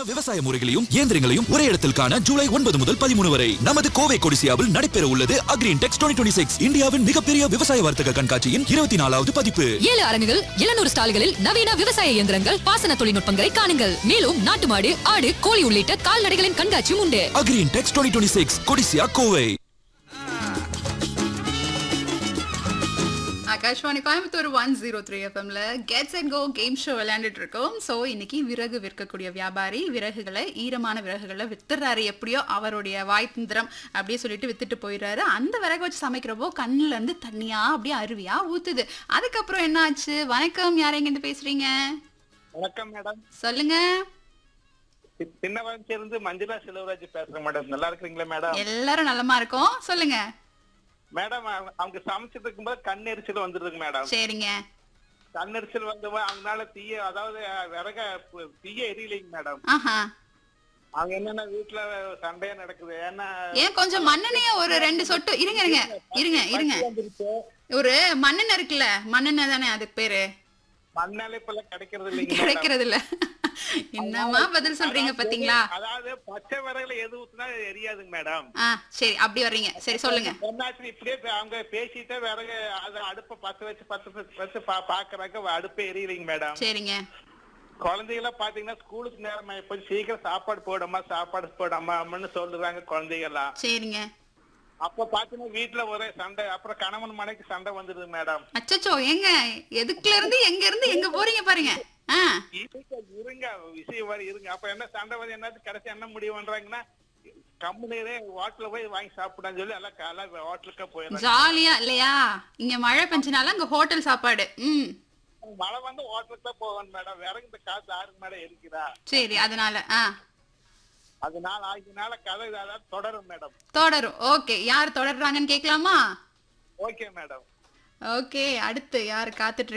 விவசாய முறைகளையும் இயந்திரங்களையும் ஒரே இடத்தில் காண ஜூலை ஒன்பது முதல் பதிமூணு வரை நமது கோவை கொடிசியாவில் நடைபெற உள்ளது அக்ரீன் டெக்ஸ் டுவெண்ட்டி சிக்ஸ் இந்தியாவின் மிகப்பெரிய விவசாய வர்த்தக கண்காட்சியின் இருபத்தி நாலாவது பதிப்பு ஏழு அரங்குகள் எழுநூறு ஸ்டால்களில் நவீன விவசாய இயந்திரங்கள் பாசன தொழில்நுட்பங்களை காணுங்கள் மேலும் நாட்டு மாடு ஆடு கோழி உள்ளிட்ட கால்நடைகளின் கண்காட்சியும் உண்டு அக்ரீன் டெக்ஸ் twenty six Codissia Kovai Akashvani Coimbatore one zero three எஃப்எம்ல gets and go game show விளையாண்டுட்டு இருக்கோம் ஸோ இன்னைக்கு விறகு விற்கக்கூடிய வியாபாரி விறகுகளை ஈரமான விறகுகளை வித்துறாரு எப்படியோ அவருடைய வாய்த்திந்திரம் அப்படியே சொல்லிட்டு வித்துட்டு போயிடுறாரு அந்த விறகு வச்சு சமைக்கிறப்போ கண்ணுல இருந்து தண்ணியா அப்படியே அருவியா ஊத்துது அதுக்கப்புறம் என்ன ஆச்சு வணக்கம் யார் எங்கிருந்து பேசுறீங்க வணக்கம் மேடம் சொல்லுங்க சி- சின்னவரஞ்சில இருந்து மஞ்சுளா செல்வராஜ் பேசுறேன் மேடம் நல்லா இருக்கிறீங்களா மேடம் எல்லாரும் நலமா இருக்கோம் சொல்லுங்க மேடம் அவங்க- அவங்க சமைச்சிட்டு இருக்கும்போது கண் எரிச்சல் வந்துருதுங்க மேடம் சரிங்க கண் எரிச்சல் வந்து அவங்களால தீய அதாவது அஹ், விறக பு- தீய எரியலைங்க மேடம் ஆஹா அவங்க என்னன்னா வீட்டுல சண்டையா நடக்குது ஏன்னா ஏன் கொஞ்சம் மண்ணெண்ணெய ஒரு ரெண்டு சொட்டு இருங்க இருங்க இருங்க இருங்க வந்துருச்சு ஒரு மண்ணெண்ணெய் இருக்குல்ல மண்ணெண்ணெய் தானே அதுக்கு பேரு மண்ணால இப்ப எல்லாம் கிடைக்கிறது இல்லைங்க மேடம். கிடைக்கிறது இல்ல என்னமா பதில் சொல்றீங்க பாத்தீங்களா அதாவது பச்சை விறகுல எது ஊத்துனா எரியாதுங்க மேடம் ஆ சரி அப்படி வர்றீங்க சரி சொல்லுங்க என்னாச்சு இப்படியே பே- அவங்க பேசிட்டே விறகு அது அடுப்ப பத்த வச்சு பத்து வச்சு- வச்சு பா- பாக்குறாங்க அடுப்பே எரியலைங்க மேடம் சரிங்க குழந்தைகள பாத்தீங்கன்னா ஸ்கூலுக்கு நேரம் போய் சீக்கிரம் சாப்பாடு போடாமா சாப்பாடு போடாமா அம்மன்னு சொல்றாங்க குழந்தைகள்லாம் சரிங்க அப்ப பாத்தீங்கன்னா வீட்டுல ஒரே சண்டை அப்புறம் கணவன் மனைக்கு சண்டை வந்துடுது மேடம் அச்சச்சோ ஏங்க எதுக்குல இருந்து எங்க இருந்து எங்க போறீங்க பாருங்க ஆ இருங்க இருங்க விஷயம் வரை இருங்க அப்ப என்ன சண்டை வந்து என்னது கடைசி என்ன முடிவு பண்றாங்கன்னா கம்பெனிலே ஹோட்டல்ல போய் வாங்கி சாப்பிடான்னு சொல்லி எல்லாம் காலை ஹோட்டலுக்கு போயிடுறாங்க ஜாலியா இல்லையா இங்க மழை பெஞ்சனால அங்க ஹோட்டல் சாப்பாடு ம் மழை வந்து ஹோட்டலுக்கு தான் போவேன் மேடம் விறகு இந்த காசு ஆறு மேடம் இருக்கிறா சரி அதனால ஆ அதனால ஆகினால கதை அதாவது தொடரும் மேடம் தொடரும் ஓகே யார் தொடர்றாங்கன்னு கேட்கலாமா ஓகே மேடம் ஓகே அடுத்து யார் காத்துட்டு